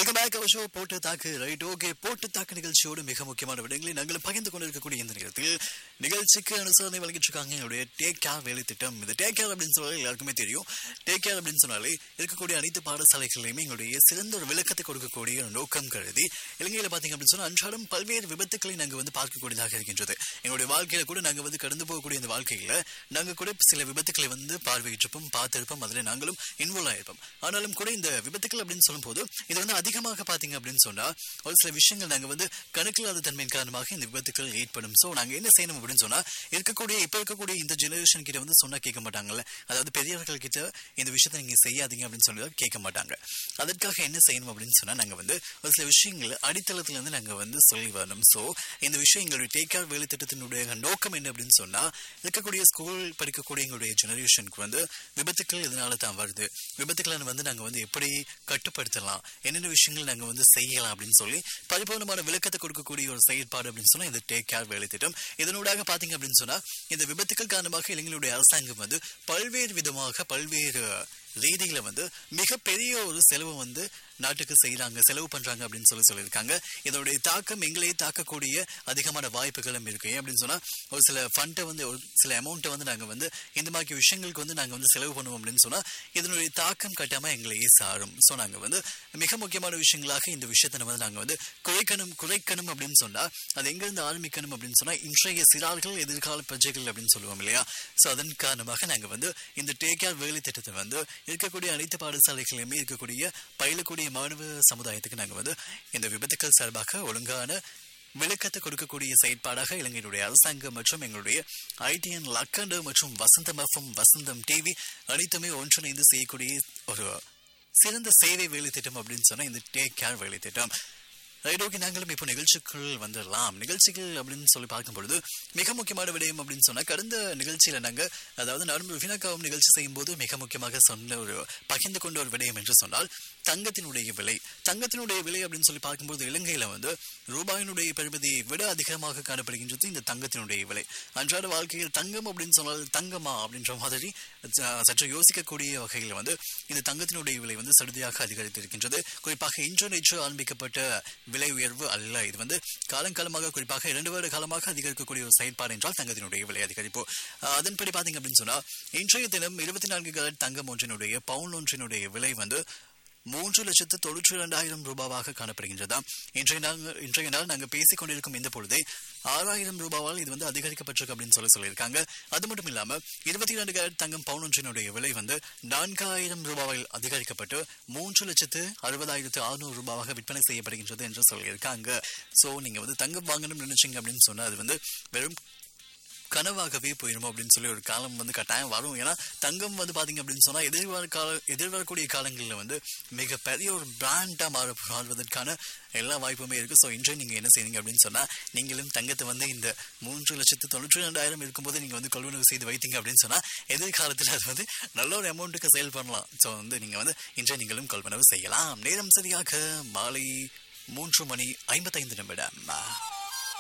welcome back our show போட்டு தாக்கு right okay போட்டு தாக்கு நிகழ்ச்சியோடு மிக முக்கியமான விடயங்களை நாங்கள் பகிர்ந்து கொண்டிருக்கக்கூடிய இந்த நேரத்தில் நிகழ்ச்சிக்கு அனுசரணை வழங்கிட்டு இருக்காங்க என்னுடைய டேக் கேர் வேலை திட்டம் இந்த டேக் கேர் அப்படின்னு சொன்னாலே எல்லாருக்குமே தெரியும் டேக் கேர் அப்படின்னு சொன்னாலே இருக்கக்கூடிய அனைத்து பாடசாலைகளிலுமே எங்களுடைய சிறந்த ஒரு விளக்கத்தை கொடுக்கக்கூடிய ஒரு நோக்கம் கருதி இலங்கையில பாத்தீங்க அப்படின்னு சொன்னா அன்றாடம் பல்வேறு விபத்துக்களை நாங்கள் வந்து பார்க்கக்கூடியதாக இருக்கின்றது எங்களுடைய வாழ்க்கையில கூட நாங்கள் வந்து கடந்து போகக்கூடிய இந்த வாழ்க்கையில நாங்கள் கூட சில விபத்துக்களை வந்து பார்வையிட்டிருப்போம் பார்த்திருப்போம் அதில் நாங்களும் இன்வால்வ் ஆயிருப்போம் ஆனாலும் கூட இந்த விபத்துக்கள் அப்படின்னு சொல்லும்போது இது வந்து அதிகமாக பாத்தீங்க அப்படின்னு சொன்னா ஒரு சில விஷயங்கள் நாங்க வந்து கணக்கில்லாத தன்மையின் காரணமாக இந்த விபத்துக்கள் ஏற்படும் சோ நாங்க என்ன செய்யணும் அப்படின்னு சொன்னா இருக்கக்கூடிய இப்ப இருக்கக்கூடிய இந்த ஜெனரேஷன் கிட்ட வந்து சொன்னா கேட்க மாட்டாங்கல்ல அதாவது பெரியவர்கள் கிட்ட இந்த விஷயத்தை நீங்க செய்யாதீங்க அப்படின்னு சொல்லி கேட்க மாட்டாங்க அதற்காக என்ன செய்யணும் அப்படின்னு சொன்னா நாங்க வந்து ஒரு சில விஷயங்கள் அடித்தளத்துல இருந்து நாங்க வந்து சொல்லி வரணும் சோ இந்த விஷயம் எங்களுடைய டேக் கேர் வேலை திட்டத்தினுடைய நோக்கம் என்ன அப்படின்னு சொன்னா இருக்கக்கூடிய ஸ்கூல் படிக்கக்கூடிய எங்களுடைய ஜெனரேஷனுக்கு வந்து விபத்துக்கள் இதனால தான் வருது விபத்துக்களை வந்து நாங்க வந்து எப்படி கட்டுப்படுத்தலாம் என்னென்ன விஷயங்கள் நாங்க வந்து செய்யலாம் அப்படின்னு சொல்லி பரிபூர்ணமான விளக்கத்தை கொடுக்கக்கூடிய ஒரு செயற்பாடு அப்படின்னு சொன்னா இந்த டேக் கேர் வேலை திட்டம் இதனூடாக பாத்தீங்க அப்படின்னு சொன்னா இந்த விபத்துக்கள் காரணமாக இளைஞர்களுடைய அரசாங்கம் வந்து பல்வேறு விதமாக பல்வேறு ரீதியில வந்து மிகப்பெரிய ஒரு செலவு வந்து நாட்டுக்கு செய்யறாங்க செலவு பண்றாங்க அப்படின்னு சொல்லி சொல்லியிருக்காங்க இதனுடைய தாக்கம் எங்களையே தாக்கக்கூடிய அதிகமான வாய்ப்புகளும் இருக்கு ஏன் அப்படின்னு சொன்னா ஒரு சில ஃபண்டை வந்து ஒரு சில அமௌண்ட்டை வந்து நாங்க வந்து இந்த மாதிரி விஷயங்களுக்கு வந்து நாங்க வந்து செலவு பண்ணுவோம் அப்படின்னு சொன்னா இதனுடைய தாக்கம் கட்டாம எங்களையே சாரும் ஸோ நாங்க வந்து மிக முக்கியமான விஷயங்களாக இந்த விஷயத்தை நம்ம வந்து நாங்க வந்து குறைக்கணும் குறைக்கணும் அப்படின்னு சொன்னா அது எங்கிருந்து ஆரம்பிக்கணும் அப்படின்னு சொன்னா இன்றைய சிறார்கள் எதிர்கால பிரஜைகள் அப்படின்னு சொல்லுவோம் இல்லையா ஸோ அதன் காரணமாக நாங்க வந்து இந்த டேக் கேர் வேலை திட்டத்தை வந்து இருக்கக்கூடிய அனைத்து பாடசாலைகளிலுமே இருக்கக்கூடிய பயிலக்கூடிய மாணவ சமுதாயத்துக்கு நாங்க வந்து இந்த விபத்துக்கள் சார்பாக ஒழுங்கான விளக்கத்தை கொடுக்கக்கூடிய செயற்பாடாக இலங்கையினுடைய அரசாங்கம் மற்றும் எங்களுடைய ஐடிஎன் லக்கண்டு மற்றும் வசந்தம் எஃப்எம் வசந்தம் டிவி அனைத்துமே ஒன்றிணைந்து செய்யக்கூடிய ஒரு சிறந்த சேவை வேலை திட்டம் அப்படின்னு சொன்னா இந்த டேக் கேர் வேலை திட்டம் ரைட் ஓகே நாங்களும் இப்போ நிகழ்ச்சிக்குள் வந்துடலாம் நிகழ்ச்சிகள் அப்படின்னு சொல்லி பார்க்கும் பொழுது மிக முக்கியமான விடயம் அப்படின்னு சொன்னா கடந்த நிகழ்ச்சியில நாங்க அதாவது நானும் ருஃபினாக்காவும் நிகழ்ச்சி செய்யும் போது மிக முக்கியமாக சொன்ன ஒரு பகிர்ந்து கொண்ட ஒரு விடயம் என்று சொன்னால் தங்கத்தினுடைய விலை தங்கத்தினுடைய விலை அப்படின்னு சொல்லி பார்க்கும்போது இலங்கையில வந்து ரூபாயினுடைய பெறுமதியை விட அதிகமாக காணப்படுகின்றது இந்த தங்கத்தினுடைய விலை அன்றாட வாழ்க்கையில் தங்கம் அப்படின்னு சொன்னால் தங்கமா அப்படின்ற மாதிரி சற்று யோசிக்கக்கூடிய வகையில் வந்து இந்த தங்கத்தினுடைய விலை வந்து சடுதியாக அதிகரித்திருக்கின்றது குறிப்பாக இன்று நேற்று ஆரம்பிக்கப்பட்ட விலை உயர்வு அல்ல இது வந்து காலங்காலமாக குறிப்பாக இரண்டு வருட காலமாக அதிகரிக்கக்கூடிய ஒரு செயற்பாடு என்றால் தங்கத்தினுடைய விலை அதிகரிப்பு அதன்படி பாத்தீங்க அப்படின்னு சொன்னா இன்றைய தினம் இருபத்தி நான்கு கலர் தங்கம் ஒன்றினுடைய பவுன் ஒன்றினுடைய விலை வந்து மூன்று லட்சத்து தொண்ணூற்றி இரண்டாயிரம் ரூபாவாக காணப்படுகின்றதா இன்றைய நாள் இன்றைய நாள் நாங்கள் பேசிக் கொண்டிருக்கும் இந்த பொழுதே ஆறாயிரம் ரூபாவால் இது வந்து அதிகரிக்கப்பட்டிருக்கு அப்படின்னு சொல்லி சொல்லியிருக்காங்க அது மட்டும் இல்லாம இருபத்தி இரண்டு கேரட் தங்கம் பவுன் ஒன்றினுடைய விலை வந்து நான்காயிரம் ரூபாவில் அதிகரிக்கப்பட்டு மூன்று லட்சத்து அறுபதாயிரத்து அறுநூறு ரூபாவாக விற்பனை செய்யப்படுகின்றது என்று சொல்லியிருக்காங்க சோ நீங்க வந்து தங்கம் வாங்கணும்னு நினைச்சீங்க அப்படின்னு சொன்னா அது வந்து வெறும் கனவாகவே போயிடும் அப்படின்னு சொல்லி ஒரு காலம் வந்து கட்டாயம் வரும் ஏன்னா தங்கம் வந்து பாத்தீங்க அப்படின்னு சொன்னா எதிர்வர கால எதிர்வரக்கூடிய காலங்களில் வந்து மிக பெரிய ஒரு பிராண்டா மாற மாறுவதற்கான எல்லா வாய்ப்புமே இருக்கு ஸோ இன்றைய நீங்க என்ன செய்றீங்க அப்படின்னு சொன்னா நீங்களும் தங்கத்தை வந்து இந்த மூன்று லட்சத்து தொண்ணூற்றி ரெண்டாயிரம் இருக்கும்போது நீங்க வந்து கொள்வனவு செய்து வைத்தீங்க அப்படின்னு சொன்னா எதிர்காலத்தில் அது வந்து நல்ல ஒரு அமௌண்ட்டுக்கு சேல் பண்ணலாம் ஸோ வந்து நீங்க வந்து இன்றைய நீங்களும் கொள்வனவு செய்யலாம் நேரம் சரியாக மாலை மூன்று மணி ஐம்பத்தைந்து நிமிடம்